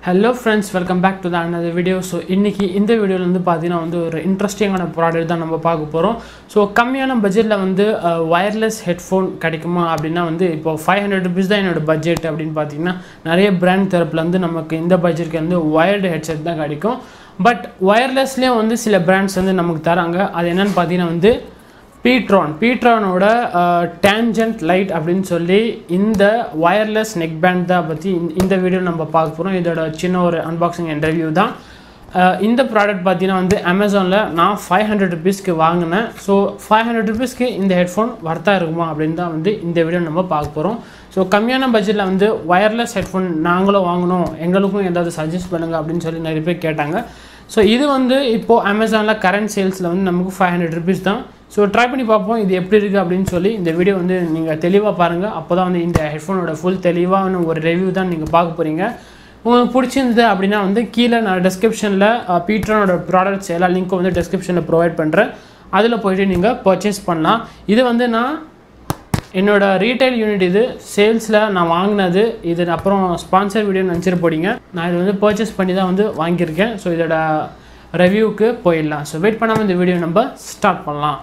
hello friends welcome back to the another video so இன்றைக்கி இந்த வீடியோவில் வந்து பார்த்தீங்கன்னா வந்து ஒரு இன்ட்ரெஸ்டிங்கான ப்ராடக்ட் தான் நம்ம பார்க்க போகிறோம் ஸோ கம்மியான பட்ஜெட்டில் வந்து ஒயர்லெஸ் ஹெட்ஃபோன் கிடைக்குமா அப்படின்னா வந்து இப்போ ஃபைவ் ஹண்ட்ரட் ருபீஸ் தான் என்னோட பட்ஜெட் அப்படின்னு பார்த்தீங்கன்னா நிறைய பிராண்ட் தரப்புலேருந்து நமக்கு இந்த பட்ஜெட்டுக்கு வந்து ஒயர்டு ஹெட்செட் தான் கிடைக்கும் பட் ஒயர்லெஸ்லேயும் வந்து சில பிராண்ட்ஸ் வந்து நமக்கு தராங்க அது என்னென்னு பார்த்தீங்கன்னா வந்து பீட்ரான் பீட்ரானோட டேஞ்சன்ட் லைட் அப்படின்னு சொல்லி இந்த ஒயர்லெஸ் நெக் பேண்ட் தான் பற்றி இந்த வீடியோ நம்ம பார்க்க போகிறோம் இதோட சின்ன ஒரு அன்பாக்சிங் அண்ட் ரிவ்யூ தான் அஹ் இந்த ப்ராடக்ட் பார்த்தீங்கன்னா வந்து அமேசானில் நான் ஃபைவ் ஹண்ட்ரட் ருபீஸ்க்கு வாங்கினேன் ஸோ ஃபைவ் ஹண்ட்ரட் ருபீஸ்க்கு இந்த ஹெட்ஃபோன் வர்த்தா இருக்குமா அப்படின்னு தான் வந்து இந்த வீடியோ நம்ம பார்க்க போகிறோம் ஸோ கம்மியான பட்ஜெட்டில் வந்து ஒயர்லெஸ் ஹெட்ஃபோன் நாங்களும் வாங்கணும் எங்களுக்கும் ஏதாவது சஜஸ்ட் பண்ணுங்கள் அப்படின்னு சொல்லி நிறைய பேர் கேட்டாங்க ஸோ இது வந்து இப்போது அமேசானில் கரண்ட் சேல்ஸில் வந்து நமக்கு ஃபைவ் ஹண்ட்ரட் ருபீஸ் தான் ஸோ ட்ரை பண்ணி பார்ப்போம் இது எப்படி இருக்குது அப்படின்னு சொல்லி இந்த வீடியோ வந்து நீங்கள் தெளிவாக பாருங்கள் அப்போ தான் வந்து இந்த ஹெட்ஃபோனோட ஃபுல் தெளிவான ஒரு ரிவ்யூ தான் நீங்கள் பார்க்க போகிறீங்க உங்களுக்கு பிடிச்சிருந்தது அப்படின்னா வந்து கீழே நான் டிஸ்கிரிப்ஷனில் பீட்ரானோட ப்ராடக்ட்ஸ் எல்லா லிங்க்கும் வந்து டிஸ்கிரிப்ஷனில் ப்ரொவைட் பண்ணுறேன் அதில் போயிட்டு நீங்கள் பர்ச்சேஸ் பண்ணலாம் இது வந்து நான் என்னோட ரீட்டைல் யூனிட் இது சேல்ஸில் நான் வாங்கினது இது அப்புறம் ஸ்பான்சர் வீடியோ நினச்சிட்டு போடிங்க நான் இது வந்து பர்ச்சேஸ் பண்ணி தான் வந்து வாங்கியிருக்கேன் ஸோ இதோட ரிவ்யூவுக்கு போயிடலாம் ஸோ வெயிட் பண்ணாமல் இந்த வீடியோ நம்ம ஸ்டார்ட் பண்ணலாம்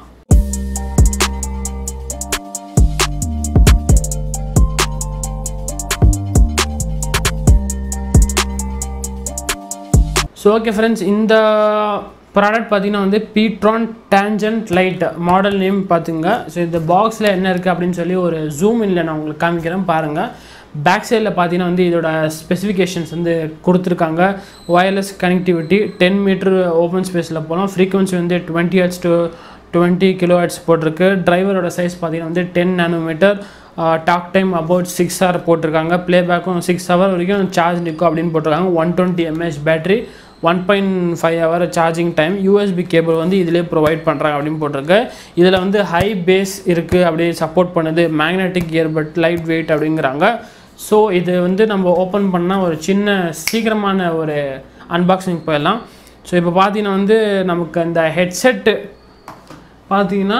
ஸோ ஓகே ஃப்ரெண்ட்ஸ் இந்த ப்ராடக்ட் பார்த்தீங்கன்னா வந்து pTron tangent light model name பார்த்துங்க ஸோ இந்த பாக்ஸில் என்ன இருக்குது அப்படின்னு சொல்லி ஒரு ஜூம் இல்லை நான் உங்களுக்கு காமிக்கிறேன் பாருங்கள் பேக் சைடில் பார்த்தீங்கன்னா வந்து இதோட ஸ்பெசிஃபிகேஷன்ஸ் வந்து கொடுத்துருக்காங்க wireless connectivity ten metre open ஸ்பேஸில் போகலாம் ஃப்ரீக்வன்சி வந்து twenty hertz to twenty kilo hertz போட்டிருக்கு டிரைவரோட சைஸ் பார்த்தீங்கன்னா வந்து ten nanometre talk time about six hour போட்டிருக்காங்க ப்ளேபேக்கும் சிக்ஸ் ஹவர் வரைக்கும் சார்ஜ் நிற்கும் அப்படின்னு போட்டிருக்காங்க one twenty mAh battery one point five hour charging time USB cable வந்து இதிலே ப்ரொவைட் பண்ணுறாங்க அப்படின்னு போட்டிருக்கு இதில் வந்து ஹை பேஸ் இருக்குது அப்படி சப்போர்ட் பண்ணுது மேக்னெட்டிக் இயர்பட் லைட் வெயிட் அப்படிங்கிறாங்க ஸோ இது வந்து நம்ம ஓப்பன் பண்ணால் ஒரு சின்ன சீக்கிரமான ஒரு அன்பாக்சிங் போயிடலாம் ஸோ இப்போ பார்த்தீங்கன்னா வந்து நமக்கு அந்த ஹெட்செட்டு பார்த்தீங்கன்னா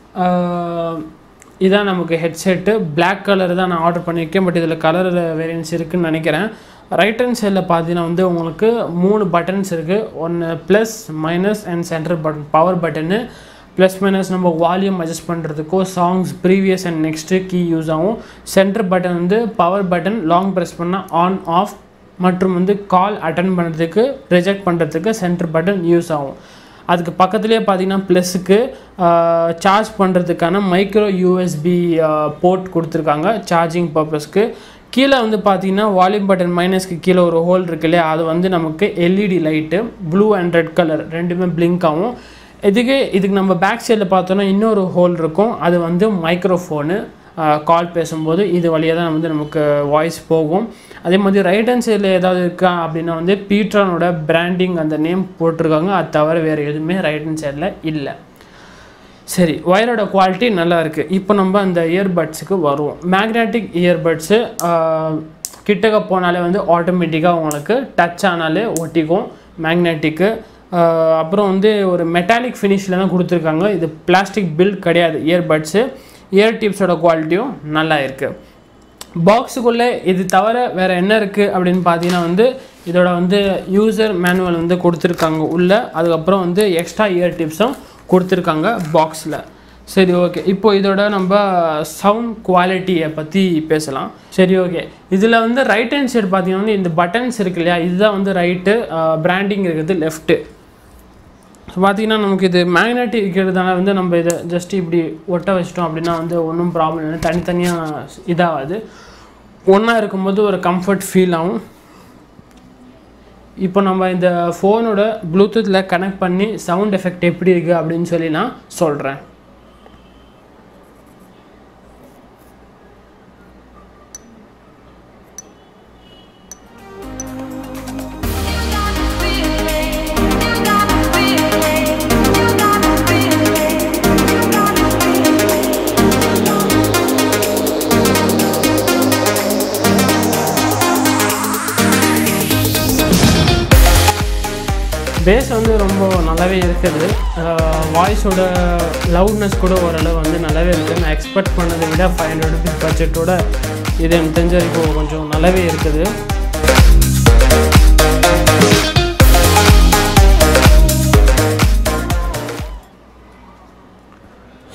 இதான் நமக்கு ஹெட்செட்டு பிளாக் கலர் தான் நான் ஆர்டர் பண்ணியிருக்கேன் பட் இதில் கலர் வேரியன்ஸ் இருக்குதுன்னு நினைக்கிறேன் ரைட் ஹேண்ட் சைடில் பார்த்தீங்கன்னா வந்து உங்களுக்கு மூணு பட்டன்ஸ் இருக்குது ஒன்று plus minus and centre button power button plus minus நம்ம வால்யூம் அட்ஜஸ்ட் பண்ணுறதுக்கோ songs previous and next key use ஆகும் சென்டர் பட்டன் வந்து பவர் பட்டன் லாங் ப்ரெஸ் பண்ணால் ஆன் ஆஃப் மற்றும் வந்து கால் அட்டன் பண்ணுறதுக்கு ரிஜெக்ட் பண்ணுறதுக்கு சென்டர் பட்டன் யூஸ் ஆகும் அதுக்கு பக்கத்துலேயே பார்த்தீங்கன்னா ப்ளஸுக்கு சார்ஜ் பண்ணுறதுக்கான மைக்ரோ யூஎஸ்பி போர்ட் கொடுத்துருக்காங்க சார்ஜிங் பர்பஸ்க்கு கீழே வந்து பார்த்தீங்கன்னா வால்யூம் பட்டன் மைனஸ்க்கு கீழே ஒரு ஹோல் இருக்கு இல்லையா அது வந்து நமக்கு LED light blue and red colour ரெண்டுமே பிளிங்க் ஆகும் இதுக்கு இதுக்கு நம்ம பேக் சைடில் பார்த்தோன்னா இன்னொரு ஹோல் இருக்கும் அது வந்து மைக்ரோஃபோனு கால் பேசும்போது இது வழியாக தான் வந்து நமக்கு வாய்ஸ் போகும் அதே மாதிரி ரைட் ஹேண்ட் சைடில் ஏதாவது இருக்கா அப்படின்னா வந்து பீட்ரானோட பிராண்டிங் அந்த நேம் போட்டிருக்காங்க அது தவிர வேறு எதுவுமே ரைட் ஹேண்ட் சைடில் இல்லை சரி ஒயரோட குவாலிட்டி நல்லா இருக்குது இப்போ நம்ம அந்த இயர்பட்ஸுக்கு வருவோம் மேக்னெட்டிக் இயர்பட்ஸு கிட்டக்க போனாலே வந்து ஆட்டோமேட்டிக்காக உங்களுக்கு டச் ஆனாலே ஒட்டிக்கும் மேக்னெட்டிக்கு அப்புறம் வந்து ஒரு மெட்டாலிக் ஃபினிஷில் தான் கொடுத்துருக்காங்க இது பிளாஸ்டிக் பில்ட் கிடையாது இயர்பட்ஸு இயர் டிப்ஸோட குவாலிட்டியும் நல்லா இருக்குது பாக்ஸுக்குள்ளே இது தவிர வேறு என்ன இருக்குது அப்படின்னு பார்த்தீங்கன்னா வந்து இதோட வந்து யூசர் மேனுவல் வந்து கொடுத்துருக்காங்க உள்ளே அதுக்கப்புறம் வந்து எக்ஸ்ட்ரா இயர் டிப்ஸும் கொடுத்துருக்காங்க பாக்ஸில் சரி ஓகே இப்போ இதோட நம்ம சவுண்ட் குவாலிட்டியை பற்றி பேசலாம் சரி ஓகே இதில் வந்து ரைட் ஹேண்ட் சைடு பார்த்தீங்கன்னா வந்து இந்த பட்டன்ஸ் இருக்கு இல்லையா இதுதான் வந்து ரைட்டு பிராண்டிங் இருக்கிறது லெஃப்ட்டு ஸோ பார்த்தீங்கன்னா நமக்கு இது மேக்னெட்டிக் இருக்கிறதுனால வந்து நம்ம இதை ஜஸ்ட் இப்படி ஒட்ட வச்சிட்டோம் அப்படின்னா வந்து ஒன்றும் ப்ராப்ளம் இல்லை தனித்தனியாக இதாகாது ஒன்றா இருக்கும்போது ஒரு கம்ஃபர்ட் ஃபீல் ஆகும் இப்போ நம்ம இந்த ஃபோனோட ப்ளூடூத்தில் கனெக்ட் பண்ணி சவுண்ட் எஃபெக்ட் எப்படி இருக்குது அப்படின்னு சொல்லி நான் சொல்கிறேன் பேஸ் வந்து ரொம்ப நல்லாவே இருக்குது வாய்ஸோட லவுட்னஸ் கூட ஓரளவு வந்து நல்லாவே இருக்குது நான் எக்ஸ்பெக்ட் பண்ணதை விட ஃபைவ் ஹண்ட்ரட் ருபீஸ் பட்ஜெட்டோட இது எனக்கு தெரிஞ்ச வரைக்கும் கொஞ்சம் நல்லாவே இருக்குது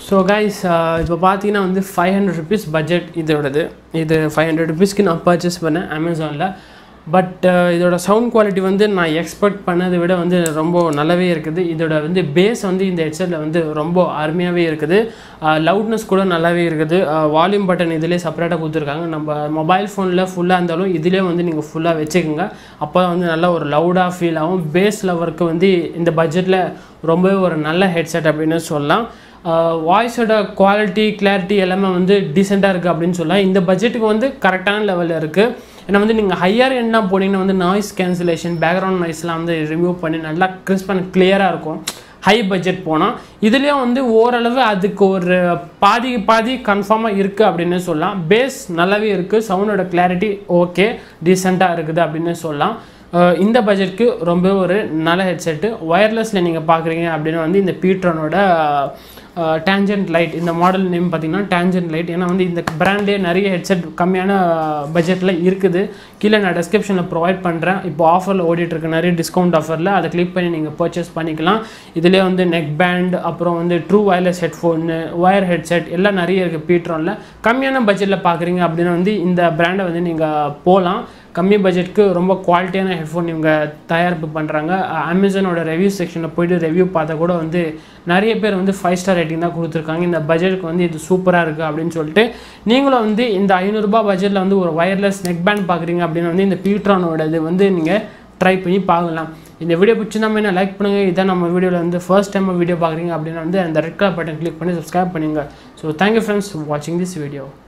ஸோ கைஸ் இப்போ பார்த்தீங்கன்னா வந்து ஃபைவ் ஹண்ட்ரட் ருபீஸ் பட்ஜெட் இதோடது இது ஃபைவ் ஹண்ட்ரட் ருபீஸ்க்கு நான் பர்ச்சேஸ் பண்ணேன் அமேசானில் பட் இதோட சவுண்ட் குவாலிட்டி வந்து நான் எக்ஸ்பெக்ட் பண்ணதை விட வந்து ரொம்ப நல்லாவே இருக்குது இதோட வந்து பேஸ் வந்து இந்த ஹெட்செட்டில் வந்து ரொம்ப அருமையாகவே இருக்குது லவுட்னஸ் கூட நல்லாவே இருக்குது வால்யூம் பட்டன் இதிலே செப்பரேட்டாக கொடுத்துருக்காங்க நம்ம மொபைல் ஃபோனில் ஃபுல்லாக இருந்தாலும் இதிலே வந்து நீங்கள் ஃபுல்லாக வச்சுக்கோங்க அப்போ தான் வந்து நல்ல ஒரு லவுடாக ஃபீல் ஆகும் பேஸ் லவருக்கு வந்து இந்த பட்ஜெட்டில் ரொம்பவே ஒரு நல்ல ஹெட்செட் அப்படின்னு சொல்லலாம் வாய்ஸோட குவாலிட்டி கிளாரிட்டி எல்லாமே வந்து டீசெண்டாக இருக்குது அப்படின்னு சொல்லலாம் இந்த பட்ஜெட்டுக்கு வந்து கரெக்டான லெவலில் இருக்குது ஏன்னா வந்து நீங்கள் ஹையர் என்ன போனீங்கன்னா வந்து நாய்ஸ் கேன்சலேஷன் பேக்ரவுண்ட் நாய்ஸ்லாம் வந்து ரிமூவ் பண்ணி நல்லா கிறிஸ்ப் அண்ட் கிளியராக இருக்கும் ஹை பட்ஜெட் போனால் இதுலேயும் வந்து ஓரளவு அதுக்கு ஒரு பாதி பாதி கன்ஃபார்மாக இருக்குது அப்படின்னு சொல்லலாம் பேஸ் நல்லாவே இருக்குது சவுண்டோட கிளாரிட்டி ஓகே டீசெண்டாக இருக்குது அப்படின்னு சொல்லலாம் இந்த பட்ஜெட்க்கு ரொம்ப ஒரு நல்ல ஹெட்செட்டு ஒயர்லெஸில் நீங்கள் பார்க்குறீங்க அப்படின்னு வந்து இந்த பீட்ரானோட டேஞ்சன்ட் லைட் இந்த மாடல் நேம் பார்த்தீங்கன்னா டேஞ்சன்ட் லைட் ஏன்னா வந்து இந்த பிராண்டே நிறைய ஹெட்செட் கம்மியான பட்ஜெட்டில் இருக்குது கீழே நான் டிஸ்கிரிப்ஷனில் ப்ரொவைட் பண்ணுறேன் இப்போ ஆஃபரில் ஓடிட்டுருக்கு நிறைய டிஸ்கவுண்ட் ஆஃபரில் அதை கிளிக் பண்ணி நீங்கள் பர்ச்சேஸ் பண்ணிக்கலாம் இதிலே வந்து நெக் பேண்ட் அப்புறம் வந்து true wireless headphone wire headset எல்லாம் நிறைய இருக்குது பீட்ரானில் கம்மியான பட்ஜெட்டில் பார்க்குறீங்க அப்படின்னு வந்து இந்த பிராண்டை வந்து நீங்கள் போகலாம் கம்மி பட்ஜெட்க்கு ரொம்ப குவாலிட்டியான ஹெட்ஃபோன் இவங்க தயாரிப்பு பண்ணுறாங்க அமேசானோட ரிவ்யூ செக்ஷனில் போயிட்டு ரிவ்யூ பார்த்தா கூட வந்து நிறைய பேர் வந்து ஃபைவ் ஸ்டார் ரேட்டிங் தான் கொடுத்துருக்காங்க இந்த பட்ஜெட்டுக்கு வந்து இது சூப்பராக இருக்குது அப்படின்னு சொல்லிட்டு நீங்களும் வந்து இந்த ஐநூறுரூபா பட்ஜெட்டில் வந்து ஒரு ஒயர்லெஸ் நெக் பேண்ட் பார்க்குறீங்க அப்படின்னு வந்து இந்த பீட்ரானோட இது வந்து நீங்கள் ட்ரை பண்ணி பார்க்கலாம் இந்த வீடியோ பிடிச்சிருந்தா என்ன லைக் பண்ணுங்கள் இதான் நம்ம வீடியோவில் வந்து ஃபர்ஸ்ட் டைம் வீடியோ பார்க்குறீங்க அப்படின்னு வந்து அந்த ரெட் கலர் பட்டன் கிளிக் பண்ணி சப்ஸ்கிரைப் பண்ணுங்கள் ஸோ தேங்க்யூ ஃப்ரெண்ட்ஸ் வாட்சிங் திஸ் வீடியோ